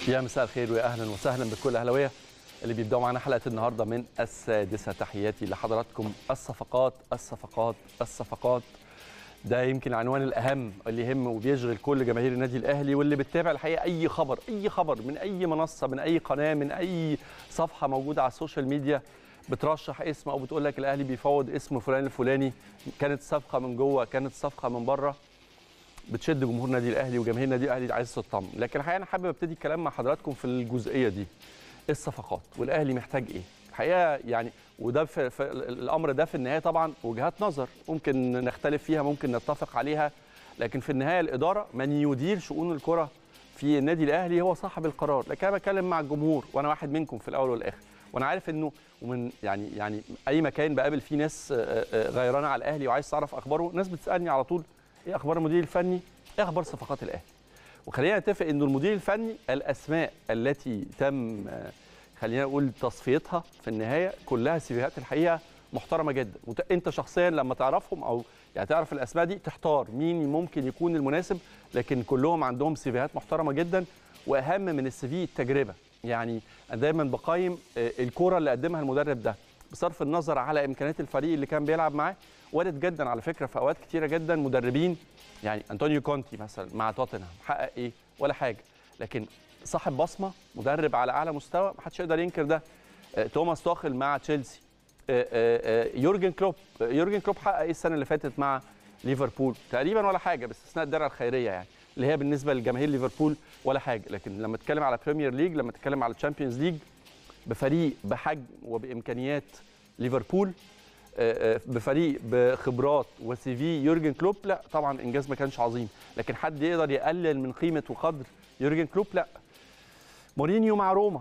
يا مساء الخير ويا اهلا وسهلا بكل اهلاويه اللي بيبداوا معانا حلقه النهارده من السادسه تحياتي لحضراتكم الصفقات الصفقات الصفقات ده يمكن العنوان الاهم اللي يهم وبيشغل كل جماهير النادي الاهلي واللي بتتابع الحقيقه اي خبر اي خبر من اي منصه من اي قناه من اي صفحه موجوده على السوشيال ميديا بترشح اسم او بتقول لك الاهلي بيفاوض اسم فلان الفلاني كانت صفقه من جوه كانت صفقه من بره بتشد جمهور النادي الاهلي وجماهير النادي الاهلي عايز تطمن لكن الحقيقه انا حابب ابتدي الكلام مع حضراتكم في الجزئيه دي الصفقات والاهلي محتاج ايه الحقيقه يعني وده في, في الامر ده في النهايه طبعا وجهات نظر ممكن نختلف فيها ممكن نتفق عليها لكن في النهايه الاداره من يدير شؤون الكره في النادي الاهلي هو صاحب القرار لكن انا بتكلم مع الجمهور وانا واحد منكم في الاول والاخر وانا عارف انه ومن يعني يعني اي مكان بقابل فيه ناس غيرانه على الاهلي وعايز تعرف اخباره ناس بتسالني على طول ايه اخبار المدير الفني ايه اخبار صفقات الاهلي وخلينا نتفق انه المدير الفني الاسماء التي تم خلينا نقول تصفيتها في النهايه كلها سيفيهات الحقيقه محترمه جدا انت شخصيا لما تعرفهم او يعني تعرف الاسماء دي تحتار مين ممكن يكون المناسب لكن كلهم عندهم سيفيهات محترمه جدا واهم من السي في التجربه يعني انا دايما بقيم الكوره اللي قدمها المدرب ده بصرف النظر على امكانيات الفريق اللي كان بيلعب معاه وارد جدا على فكره في اوقات كتيره جدا مدربين يعني انطونيو كونتي مثلا مع توتنهام حقق ايه ولا حاجه لكن صاحب بصمه مدرب على اعلى مستوى ما حدش يقدر ينكر ده توماس توخل مع تشيلسي يورجن كلوب يورجن كلوب حقق ايه السنه اللي فاتت مع ليفربول تقريبا ولا حاجه باستثناء الدرع الخيريه يعني اللي هي بالنسبه لجماهير ليفربول ولا حاجه لكن لما تتكلم على بريمير ليج لما تتكلم على الشامبيونز ليج بفريق بحجم وبامكانيات ليفربول بفريق بخبرات وسي في يورجن كلوب لا طبعا انجاز ما كانش عظيم لكن حد يقدر يقلل من قيمه وقدر يورجن كلوب لا مورينيو مع روما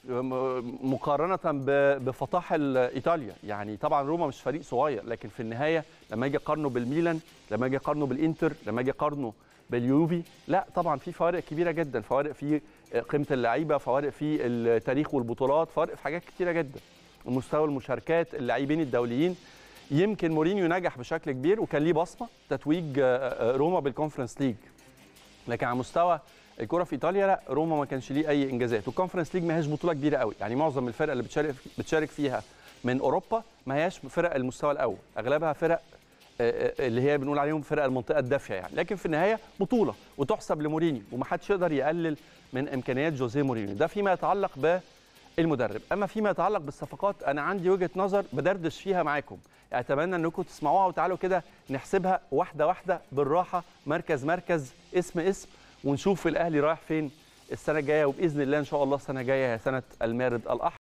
مقارنه بفطاحل ايطاليا يعني طبعا روما مش فريق صغير لكن في النهايه لما اجي اقارنه بالميلان لما اجي اقارنه بالانتر لما اجي اقارنه باليوفي لا طبعا في فوارق كبيره جدا فوارق في قيمه اللعيبه فوارق في التاريخ والبطولات فوارق في حاجات كتيره جدا مستوى المشاركات اللاعبين الدوليين يمكن مورينيو نجح بشكل كبير وكان ليه بصمه تتويج روما بالكونفرنس ليج لكن على مستوى الكره في ايطاليا لا روما ما كانش ليه اي انجازات والكونفرنس ليج ما هياش بطوله كبيره قوي يعني معظم الفرق اللي بتشارك بتشارك فيها من اوروبا ما هياش فرق المستوى الاول اغلبها فرق اللي هي بنقول عليهم فرق المنطقه الدافيه يعني لكن في النهايه بطوله وتحسب لمورينيو ومحدش يقدر يقلل من امكانيات جوزيه مورينيو ده فيما يتعلق ب المدرب اما فيما يتعلق بالصفقات انا عندي وجهه نظر بدردش فيها معاكم اتمنى انكم تسمعوها وتعالوا كده نحسبها واحده واحده بالراحه مركز مركز اسم اسم ونشوف الاهلي رايح فين السنه الجايه وباذن الله ان شاء الله السنه الجايه هي سنه المارد الاحمر